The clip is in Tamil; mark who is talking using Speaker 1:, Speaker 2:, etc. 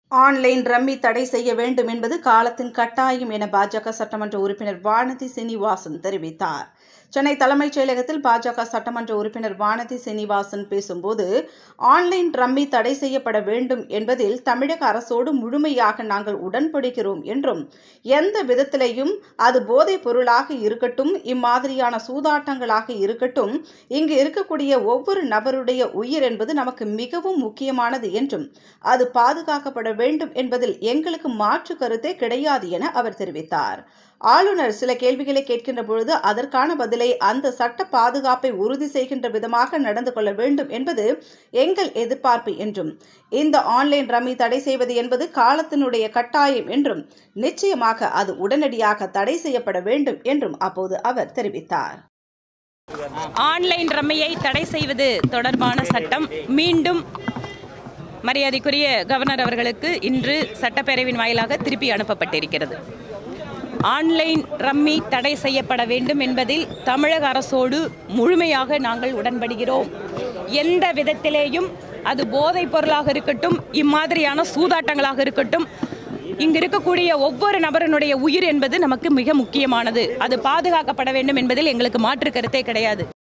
Speaker 1: ஆன்லைன் ரம்மி தடை செய்ய வேண்டும் என்பது காலத்தின் கட்டாயம் என பாஜக சட்டமன்ற உறுப்பினர் வானதி சீனிவாசன் தெரிவித்தார் சென்னை தலைமைச் செயலகத்தில் பாஜக சட்டமன்ற உறுப்பினர் வானதி சீனிவாசன் பேசும்போது ஆன்லைன் ரம்மி தடை செய்யப்பட வேண்டும் என்பதில் தமிழக அரசோடு முழுமையாக நாங்கள் உடன்படுகிறோம் என்றும் எந்த விதத்திலையும் அது போதைப் பொருளாக இருக்கட்டும் இம்மாதிரியான சூதாட்டங்களாக இருக்கட்டும் இங்கு இருக்கக்கூடிய ஒவ்வொரு நபருடைய உயிர் என்பது நமக்கு மிகவும் முக்கியமானது என்றும் அது பாதுகாக்கப்பட வேண்டும் என்பதில் எங்களுக்கு மாற்று கருத்தே கிடையாது என அவர் தெரிவித்தார் ஆளுநர் சில கேள்விகளை கேட்கின்ற பொழுது அதற்கான பதிலை அந்த சட்ட பாதுகாப்பை உறுதி செய்கின்ற விதமாக நடந்து கொள்ள வேண்டும் என்பது எங்கள் எதிர்பார்ப்பு என்றும் இந்த ஆன்லைன் ரம்மி தடை செய்வது என்பது காலத்தினுடைய கட்டாயம் என்றும் நிச்சயமாக அது உடனடியாக தடை செய்யப்பட வேண்டும் என்றும் அப்போது அவர் தெரிவித்தார்
Speaker 2: ஆன்லைன் ரம்மியை தடை செய்வது தொடர்பான சட்டம் மீண்டும் மரியாதைக்குரிய கவர்னர் அவர்களுக்கு இன்று சட்டப்பேரவையின் வாயிலாக திருப்பி அனுப்பப்பட்டிருக்கிறது ஆன்லைன் ரம்மி தடை செய்யப்பட வேண்டும் என்பதில் தமிழக அரசோடு முழுமையாக நாங்கள் உடன்படுகிறோம் எந்த விதத்திலேயும் அது போதைப் பொருளாக இருக்கட்டும் இம்மாதிரியான சூதாட்டங்களாக இருக்கட்டும் இங்கு இருக்கக்கூடிய ஒவ்வொரு நபரினுடைய உயிர் என்பது நமக்கு மிக முக்கியமானது அது பாதுகாக்கப்பட வேண்டும் என்பதில் எங்களுக்கு மாற்று கருத்தே கிடையாது